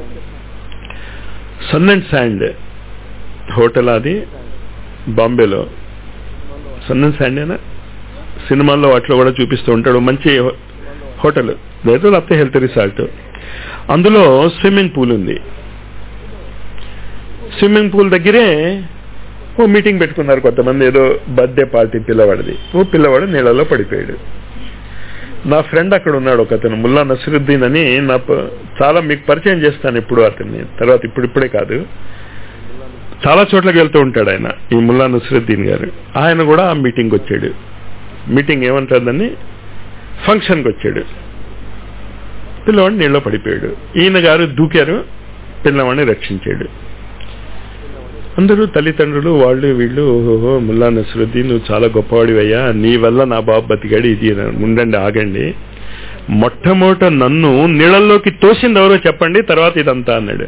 Speaker 1: సన్ అండ్ శాండ్ హోటల్ అది బాంబేలో సన్ అండ్ శాండేనా సినిమాల్లో వాటిలో కూడా చూపిస్తూ ఉంటాడు మంచి హోటల్ లేదు లేకపోతే హెల్త్ రిసార్ట్ అందులో స్విమ్మింగ్ పూల్ ఉంది స్విమ్మింగ్ పూల్ దగ్గరే ఓ మీటింగ్ పెట్టుకున్నారు కొంతమంది ఏదో బర్త్డే పార్టీ పిల్లవాడిది ఓ పిల్లవాడు నీళ్ళలో పడిపోయాడు నా ఫ్రెండ్ అక్కడ ఉన్నాడు ఒక అతను ముల్లా నసరుద్దీన్ అని నా ప- చాలా మీకు పరిచయం చేస్తాను ఇప్పుడు అతన్ని తర్వాత ఇప్పుడిప్పుడే కాదు చాలా చోట్లకి వెళ్తూ ఉంటాడు ఆయన ఈ ముల్లా నసరుద్దీన్ గారు ఆయన కూడా ఆ మీటింగ్ వచ్చాడు మీటింగ్ ఏమంటుందని ఫంక్షన్కి వచ్చాడు పిల్లవాడిని నీళ్ళలో పడిపోయాడు ఈయన గారు దూకారు పిల్లవాడిని రక్షించాడు అందరూ తల్లిదండ్రులు వాళ్ళు వీళ్ళు ఓహో ముల్లా నసరుద్దీన్ నువ్వు చాలా గొప్పవాడివయ్యా నీ వల్ల నా బాబు బతికాడు ఇది ఉండండి ఆగండి మొట్టమొదట నన్ను నీళ్ళల్లోకి తోసింది ఎవరో చెప్పండి తర్వాత ఇదంతా అన్నాడు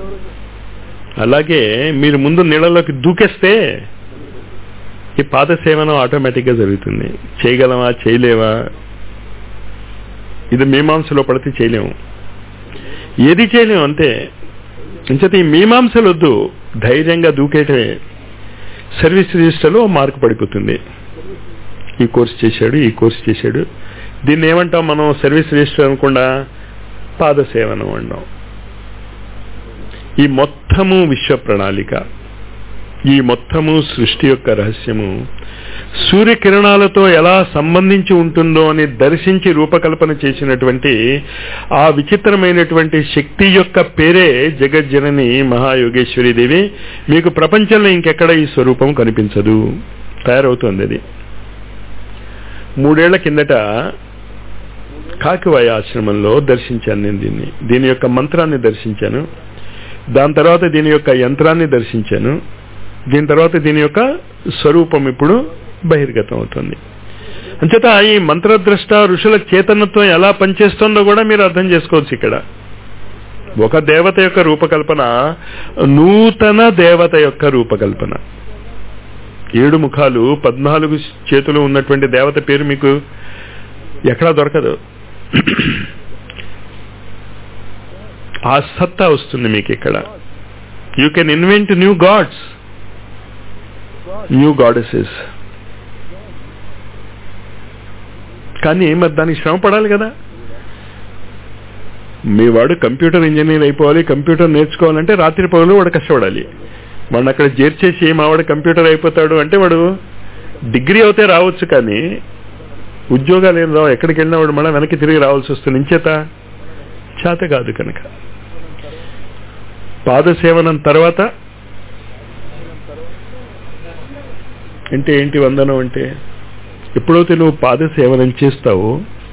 Speaker 1: అలాగే మీరు ముందు నీళ్ళలోకి దూకేస్తే ఈ పాద సేవనం ఆటోమేటిక్ గా జరుగుతుంది చేయగలమా చేయలేవా ఇది మీమాంసలో పడితే చేయలేము ఏది చేయలేము అంతే ఇంచేత ఈ మీమాంసలు వద్దు ధైర్యంగా దూకేయటమే సర్వీస్ రిజిస్టర్లో మార్కు పడిపోతుంది ఈ కోర్స్ చేశాడు ఈ కోర్స్ చేశాడు దీన్ని ఏమంటాం మనం సర్వీస్ రిజిస్టర్ అనకుండా పాదసేవనం అంటాం ఈ మొత్తము విశ్వ ప్రణాళిక ఈ మొత్తము సృష్టి యొక్క రహస్యము సూర్యకిరణాలతో ఎలా సంబంధించి ఉంటుందో అని దర్శించి రూపకల్పన చేసినటువంటి ఆ విచిత్రమైనటువంటి శక్తి యొక్క పేరే జగజ్జనని మహాయోగేశ్వరి దేవి మీకు ప్రపంచంలో ఇంకెక్కడ ఈ స్వరూపం కనిపించదు తయారవుతోంది అది మూడేళ్ల కిందట కాకివాయ ఆశ్రమంలో దర్శించాను నేను దీన్ని దీని యొక్క మంత్రాన్ని దర్శించాను దాని తర్వాత దీని యొక్క యంత్రాన్ని దర్శించాను దీని తర్వాత దీని యొక్క స్వరూపం ఇప్పుడు బహిర్గతం అవుతుంది అంచేత ఈ మంత్రద్రష్ట ఋషుల చేతనత్వం ఎలా పనిచేస్తుందో కూడా మీరు అర్థం చేసుకోవచ్చు ఇక్కడ ఒక దేవత యొక్క రూపకల్పన నూతన దేవత యొక్క రూపకల్పన ఏడు ముఖాలు పద్నాలుగు చేతులు ఉన్నటువంటి దేవత పేరు మీకు ఎక్కడా దొరకదు ఆ సత్తా వస్తుంది మీకు ఇక్కడ you can invent new gods new goddesses కానీ మరి దానికి శ్రమ పడాలి కదా మీ వాడు కంప్యూటర్ ఇంజనీర్ అయిపోవాలి కంప్యూటర్ నేర్చుకోవాలంటే రాత్రి పగలు వాడు కష్టపడాలి వాడిని అక్కడ చేర్చేసి మా వాడు కంప్యూటర్ అయిపోతాడు అంటే వాడు డిగ్రీ అవుతే రావచ్చు కానీ ఉద్యోగాలు ఏం రావు ఎక్కడికి వెళ్ళినా వాడు మళ్ళీ వెనక్కి తిరిగి రావాల్సి వస్తుంది ఇంచేత చేత కాదు కనుక పాదసేవనం తర్వాత అంటే ఏంటి వందనం అంటే ఎప్పుడైతే నువ్వు పాదసేవనం చేస్తావో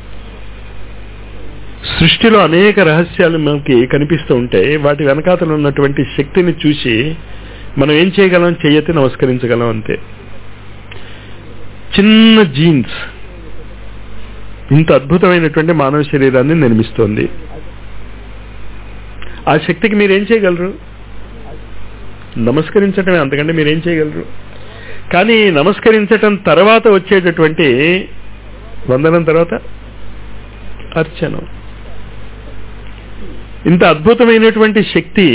Speaker 1: సృష్టిలో అనేక రహస్యాలు మనకి కనిపిస్తూ ఉంటాయి వాటి వెనకాతలు ఉన్నటువంటి శక్తిని చూసి మనం ఏం చేయగలం చెయ్యతే నమస్కరించగలం అంతే చిన్న జీన్స్ ఇంత అద్భుతమైనటువంటి మానవ శరీరాన్ని నిర్మిస్తోంది ఆ శక్తికి మీరేం చేయగలరు నమస్కరించటమే అంతకంటే మీరేం చేయగలరు కానీ నమస్కరించటం తర్వాత వచ్చేటటువంటి వందనం తర్వాత అర్చనం ఇంత అద్భుతమైనటువంటి శక్తి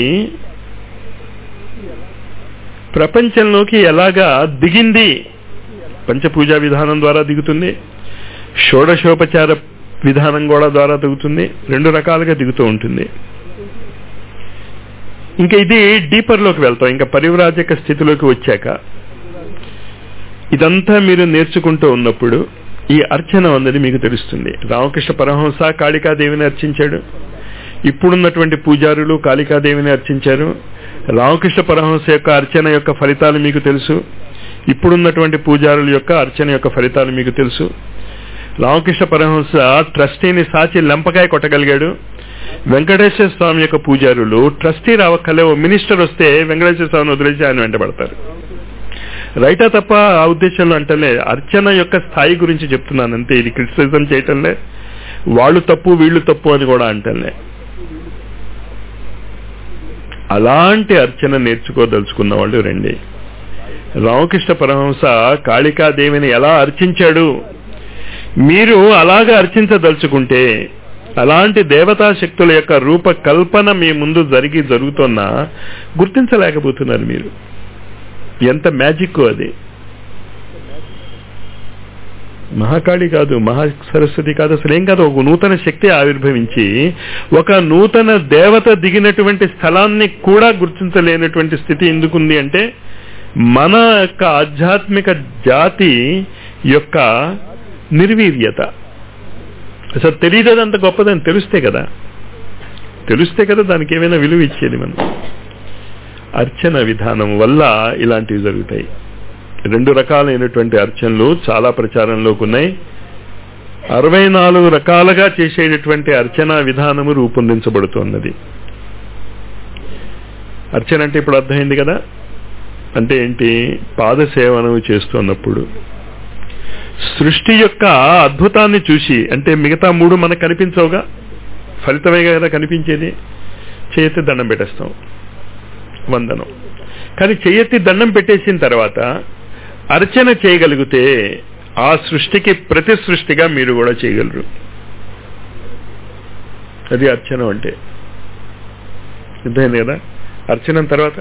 Speaker 1: ప్రపంచంలోకి ఎలాగా దిగింది పంచపూజా విధానం ద్వారా దిగుతుంది షోడశోపచార విధానం కూడా ద్వారా దిగుతుంది రెండు రకాలుగా దిగుతూ ఉంటుంది ఇంకా ఇది డీపర్లోకి వెళ్తాం ఇంకా పరివ్రాజక స్థితిలోకి వచ్చాక ఇదంతా మీరు నేర్చుకుంటూ ఉన్నప్పుడు ఈ అర్చన అన్నది మీకు తెలుస్తుంది రామకృష్ణ పరమహంస కాళికాదేవిని అర్చించాడు ఇప్పుడున్నటువంటి పూజారులు కాళికాదేవిని అర్చించారు రామకృష్ణ పరమహంస యొక్క అర్చన యొక్క ఫలితాలు మీకు తెలుసు ఇప్పుడున్నటువంటి పూజారుల యొక్క అర్చన యొక్క ఫలితాలు మీకు తెలుసు రామకృష్ణ పరమహంస ట్రస్టీని సాచి లెంపకాయ కొట్టగలిగాడు వెంకటేశ్వర స్వామి యొక్క పూజారులు ట్రస్టీ రావక్కలే ఓ మినిస్టర్ వస్తే వెంకటేశ్వర స్వామిని వదిలేసి ఆయన వెంటబడతారు రైటా తప్ప ఆ ఉద్దేశంలో అంటలే అర్చన యొక్క స్థాయి గురించి చెప్తున్నాను అంతే ఇది క్రిటిసిజం చేయటంలే వాళ్ళు తప్పు వీళ్ళు తప్పు అని కూడా అంటలే అలాంటి అర్చన నేర్చుకోదలుచుకున్న వాళ్ళు రండి రామకృష్ణ పరమహంస కాళికాదేవిని ఎలా అర్చించాడు మీరు అలాగా అర్చించదలుచుకుంటే అలాంటి దేవతా శక్తుల యొక్క రూపకల్పన మీ ముందు జరిగి జరుగుతున్నా గుర్తించలేకపోతున్నారు మీరు ఎంత మ్యాజిక్ అది మహాకాళి కాదు మహా సరస్వతి కాదు అసలు ఏం కాదు ఒక నూతన శక్తి ఆవిర్భవించి ఒక నూతన దేవత దిగినటువంటి స్థలాన్ని కూడా గుర్తించలేనటువంటి స్థితి ఎందుకుంది అంటే మన యొక్క ఆధ్యాత్మిక జాతి యొక్క నిర్వీర్యత అసలు తెలియదు అంత గొప్పదని తెలిస్తే కదా తెలిస్తే కదా దానికి ఏమైనా విలువ ఇచ్చేది మనం అర్చన విధానం వల్ల ఇలాంటివి జరుగుతాయి రెండు రకాలైనటువంటి అర్చనలు చాలా ప్రచారంలోకి ఉన్నాయి అరవై నాలుగు రకాలుగా చేసేటటువంటి అర్చన విధానము రూపొందించబడుతున్నది అర్చన అంటే ఇప్పుడు అర్థమైంది కదా అంటే ఏంటి పాదసేవనం చేస్తున్నప్పుడు సృష్టి యొక్క అద్భుతాన్ని చూసి అంటే మిగతా మూడు మనకు కనిపించవుగా ఫలితమే కదా కనిపించేది చేయెత్తి దండం పెట్టేస్తాం వందనం కానీ చేయెత్తి దండం పెట్టేసిన తర్వాత అర్చన చేయగలిగితే ఆ సృష్టికి ప్రతి సృష్టిగా మీరు కూడా చేయగలరు అది అర్చన అంటే అర్థమైంది కదా అర్చన తర్వాత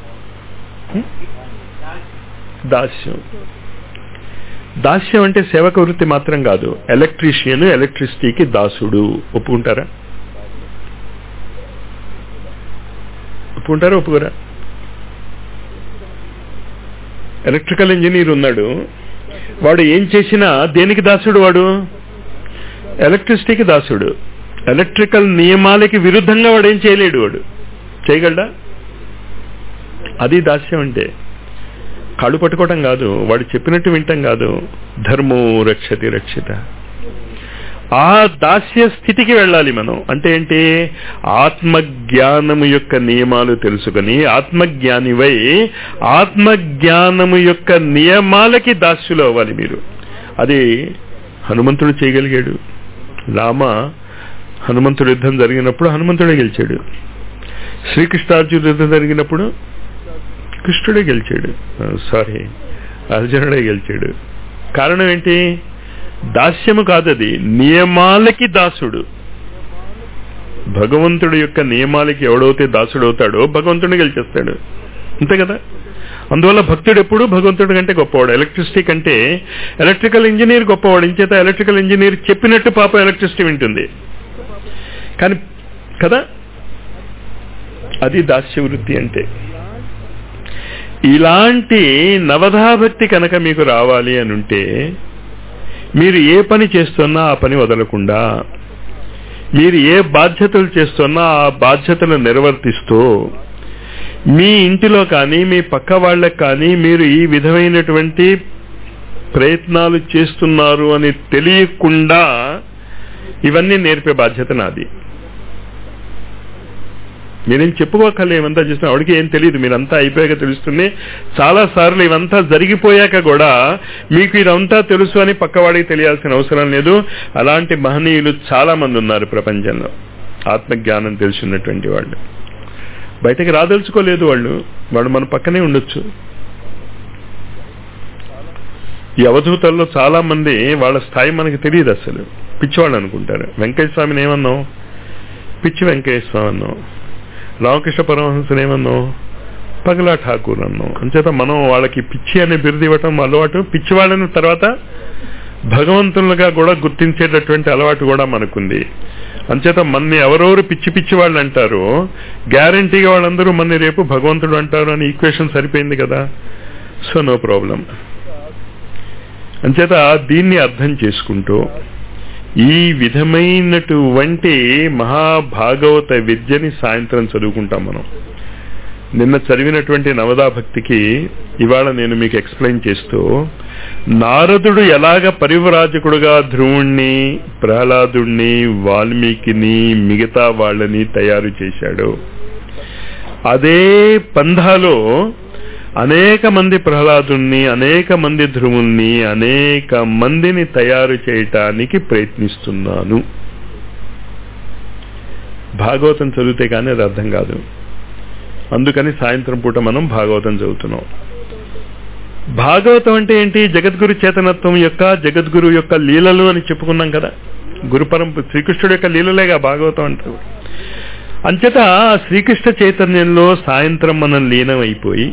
Speaker 1: దాస్యం దాస్యం అంటే సేవక వృత్తి మాత్రం కాదు ఎలక్ట్రీషియన్ ఎలక్ట్రిసిటీకి దాసుడు ఒప్పుకుంటారా ఒప్పుకుంటారా ఒప్పుకోరా ఎలక్ట్రికల్ ఇంజనీర్ ఉన్నాడు వాడు ఏం చేసినా దేనికి దాసుడు వాడు ఎలక్ట్రిసిటీకి దాసుడు ఎలక్ట్రికల్ నియమాలకి విరుద్ధంగా వాడు ఏం చేయలేడు వాడు చేయగలడా అది దాస్యం అంటే కాళ్ళు పట్టుకోవటం కాదు వాడు చెప్పినట్టు వింటాం కాదు ధర్మో రక్షతి రక్షిత ఆ దాస్య స్థితికి వెళ్ళాలి మనం అంటే ఏంటి ఆత్మజ్ఞానము యొక్క నియమాలు తెలుసుకొని ఆత్మజ్ఞానివై ఆత్మజ్ఞానము యొక్క నియమాలకి దాస్యులు అవ్వాలి మీరు అది హనుమంతుడు చేయగలిగాడు రామ హనుమంతుడు యుద్ధం జరిగినప్పుడు హనుమంతుడే గెలిచాడు శ్రీకృష్ణార్జున యుద్ధం జరిగినప్పుడు కృష్ణుడే గెలిచాడు సారీ అర్జునుడే గెలిచాడు కారణం ఏంటి దాస్యము కాదది నియమాలకి దాసుడు భగవంతుడి యొక్క నియమాలకి ఎవడైతే దాసుడు అవుతాడో భగవంతుడిని గెలిచేస్తాడు అంతే కదా అందువల్ల భక్తుడు ఎప్పుడు భగవంతుడి కంటే గొప్పవాడు ఎలక్ట్రిసిటీ కంటే ఎలక్ట్రికల్ ఇంజనీర్ గొప్పవాడు ఇంచేత ఎలక్ట్రికల్ ఇంజనీర్ చెప్పినట్టు పాప ఎలక్ట్రిసిటీ వింటుంది కానీ కదా అది దాస్య వృత్తి అంటే ఇలాంటి నవధాభక్తి కనుక మీకు రావాలి అని ఉంటే మీరు ఏ పని చేస్తున్నా ఆ పని వదలకుండా మీరు ఏ బాధ్యతలు చేస్తున్నా ఆ బాధ్యతలు నిర్వర్తిస్తూ మీ ఇంటిలో కానీ మీ పక్క వాళ్ళకి కానీ మీరు ఈ విధమైనటువంటి ప్రయత్నాలు చేస్తున్నారు అని తెలియకుండా ఇవన్నీ నేర్పే బాధ్యత నాది మీరేం చెప్పుకోకలే ఇవంతా చేసిన ఆవిడకి ఏం తెలియదు మీరంతా అయిపోయాక తెలుస్తుంది చాలా సార్లు ఇవంతా జరిగిపోయాక కూడా మీకు ఇదంతా తెలుసు అని పక్కవాడికి తెలియాల్సిన అవసరం లేదు అలాంటి మహనీయులు చాలా మంది ఉన్నారు ప్రపంచంలో ఆత్మజ్ఞానం తెలుసున్నటువంటి వాళ్ళు బయటకు రాదలుచుకోలేదు వాళ్ళు వాళ్ళు మన పక్కనే ఉండొచ్చు ఈ అవధూతల్లో చాలా మంది వాళ్ళ స్థాయి మనకి తెలియదు అసలు పిచ్చివాళ్ళు అనుకుంటారు వెంకయ్య స్వామిని ఏమన్నాం పిచ్చి వెంకయ్య స్వామి అన్నాం రామకృష్ణ పరమహంసని ఏమన్నాం పగలా ఠాకూర్ అన్నాం అంచేత మనం వాళ్ళకి పిచ్చి అనే బిరుదు ఇవ్వటం అలవాటు పిచ్చి వాళ్ళని తర్వాత భగవంతులుగా కూడా గుర్తించేటటువంటి అలవాటు కూడా మనకుంది అంచేత మన్ని ఎవరెవరు పిచ్చి పిచ్చి వాళ్ళు అంటారో గ్యారంటీగా వాళ్ళందరూ మన్ని రేపు భగవంతుడు అంటారు అని ఈక్వేషన్ సరిపోయింది కదా సో నో ప్రాబ్లం అంచేత దీన్ని అర్థం చేసుకుంటూ ఈ విధమైనటువంటి మహాభాగవత విద్యని సాయంత్రం చదువుకుంటాం మనం నిన్న చదివినటువంటి నవదా భక్తికి ఇవాళ నేను మీకు ఎక్స్ప్లెయిన్ చేస్తూ నారదుడు ఎలాగ పరివరాజకుడుగా ధ్రువుణ్ణి ప్రహ్లాదుణ్ణి వాల్మీకిని మిగతా వాళ్ళని తయారు చేశాడు అదే పంధాలో అనేక మంది ప్రహ్లాదుణ్ణి అనేక మంది ధ్రువుల్ని అనేక మందిని తయారు చేయటానికి ప్రయత్నిస్తున్నాను భాగవతం చదివితే కానీ అది అర్థం కాదు అందుకని సాయంత్రం పూట మనం భాగవతం చదువుతున్నాం భాగవతం అంటే ఏంటి జగద్గురు చేతనత్వం యొక్క జగద్గురు యొక్క లీలలు అని చెప్పుకున్నాం కదా గురు పరంప శ్రీకృష్ణుడు యొక్క లీలలేగా భాగవతం అంటారు అంచేత శ్రీకృష్ణ చైతన్యంలో సాయంత్రం మనం లీనమైపోయి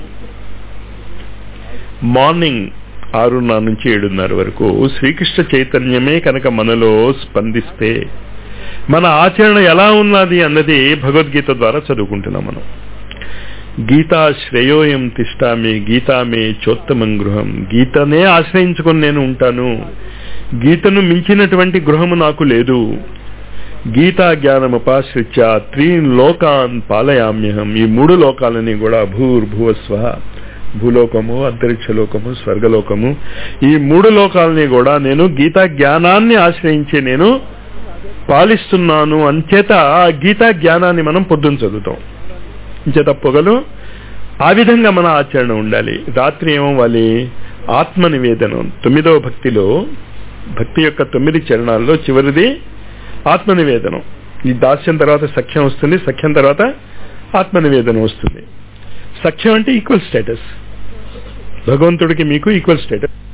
Speaker 1: మార్నింగ్ ఆరున్నర నుంచి ఏడున్నర వరకు శ్రీకృష్ణ చైతన్యమే కనుక మనలో స్పందిస్తే మన ఆచరణ ఎలా ఉన్నది అన్నది భగవద్గీత ద్వారా చదువుకుంటున్నాం మనం గీతా శ్రేయోయం తిష్టామి గీతామే చోత్తమం గృహం గీతనే ఆశ్రయించుకొని నేను ఉంటాను గీతను మించినటువంటి గృహము నాకు లేదు గీతా జ్ఞానముపాశ్రిత్య త్రీన్ లోకాన్ పాలయామ్యహం ఈ మూడు లోకాలని కూడా భూర్భువస్వ భూలోకము అంతరిక్ష లోకము స్వర్గలోకము ఈ మూడు లోకాలని కూడా నేను గీతా జ్ఞానాన్ని ఆశ్రయించి నేను పాలిస్తున్నాను అంచేత ఆ గీతా జ్ఞానాన్ని మనం పొద్దున చదువుతాం అంచేత పొగలు ఆ విధంగా మన ఆచరణ ఉండాలి రాత్రి ఏమవ్వాలి ఆత్మ నివేదనం తొమ్మిదవ భక్తిలో భక్తి యొక్క తొమ్మిది చరణాల్లో చివరిది ఆత్మ నివేదనం ఈ దాస్యం తర్వాత సఖ్యం వస్తుంది సఖ్యం తర్వాత ఆత్మ నివేదనం వస్తుంది సఖ్యం అంటే ఈక్వల్ స్టేటస్ భగవంతుడికి మీకు ఈక్వల్ స్టేటస్